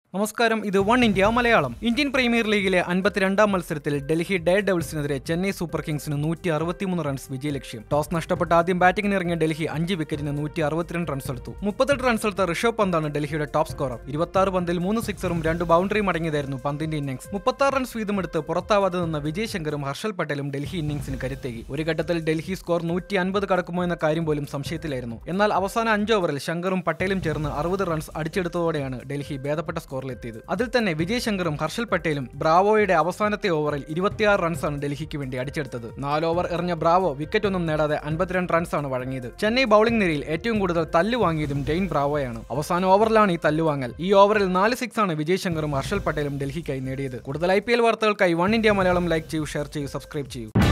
നമസ്കാരം ഇത് One India Malayalam Indian Premier ലീഗിലെ അൻപത്തിരണ്ടാം മത്സരത്തിൽ ഡൽഹി ഡെയർ ഡെവിൾസിനെതിരെ ചെന്നൈ സൂപ്പർ കിങ്സിന് നൂറ്റി അറുപത്തിമൂന്ന് റൺസ് വിജയലക്ഷ്യം ടോസ് നഷ്ടപ്പെട്ട ആദ്യം ബാറ്റിംഗിന് ഇറങ്ങിയ ഡൽഹി അഞ്ച് വിക്കറ്റിന് നൂറ്റി അറുപത്തിരണ്ട് റൺസ് എടുത്തു മുപ്പത്തെട്ട് റൺസ് എടുത്ത ഋഷഭ് പന്താണ് ഡൽഹിയുടെ ടോപ്പ് സ്കോറർ ഇരുപത്തി പന്തിൽ മൂന്ന് സിക്സറും രണ്ട് ബൗണ്ടറിയും അടങ്ങിയതായിരുന്നു പന്തിന്റെ ഇന്നിംഗ്സ് മുപ്പത്തി റൺസ് വീതമെടുത്ത് പുറത്താവാതെ നിന്ന വിജയ് ശങ്കറും ഹർഷൽ പട്ടേലും ഡൽഹി ഇന്നിംഗ്സിന് കരുത്തേകി ഒരു ഘട്ടത്തിൽ ഡൽഹി സ്കോർ നൂറ്റി അൻപത് കടക്കുമോ എന്ന കാര്യം പോലും സംശയത്തിലായിരുന്നു എന്നാൽ അവസാന അഞ്ച് ഓവറിൽ ശങ്കറും പട്ടേലും ചേർന്ന് അറുപത് റൺസ് അടിച്ചെടുത്തതോടെയാണ് ഡൽഹി ഭേദപ്പെട്ട സ്കോറിലെത്തിയത് അതിൽ തന്നെ വിജയ് ശങ്കറും ഹർഷൽ പട്ടേലും ബ്രാവോയുടെ അവസാനത്തെ ഓവറിൽ ഇരുപത്തിയാറ് റൺസാണ് ഡൽഹിക്ക് വേണ്ടി അടിച്ചെടുത്തത് നാല് ഓവർ എറിഞ്ഞ ബ്രാവോ വിക്കറ്റ് ഒന്നും നേടാതെ അൻപത്തിരണ്ട് റൺസാണ് വഴങ്ങിയത് ചെന്നൈ ബൌളിംഗ് നിരയിൽ ഏറ്റവും കൂടുതൽ തല്ല് വാങ്ങിയതും ഡെയിൻ ബ്രാവോയാണ് അവസാന ഓവറിലാണ് ഈ തല്ലുവാങ്ങൽ ഈ ഓവറിൽ നാല് സിക്സ് ആണ് വിജയ് ശങ്കറും ഹർഷൽ പട്ടേലും ഡൽഹിക്കായി നേടിയത് കൂടുതൽ ഐ വാർത്തകൾക്കായി വൺ ഇന്ത്യ മലയാളം ലൈക്ക് ചെയ്യൂ ഷെയർ ചെയ്യൂ സബ്സ്ക്രൈബ് ചെയ്യൂ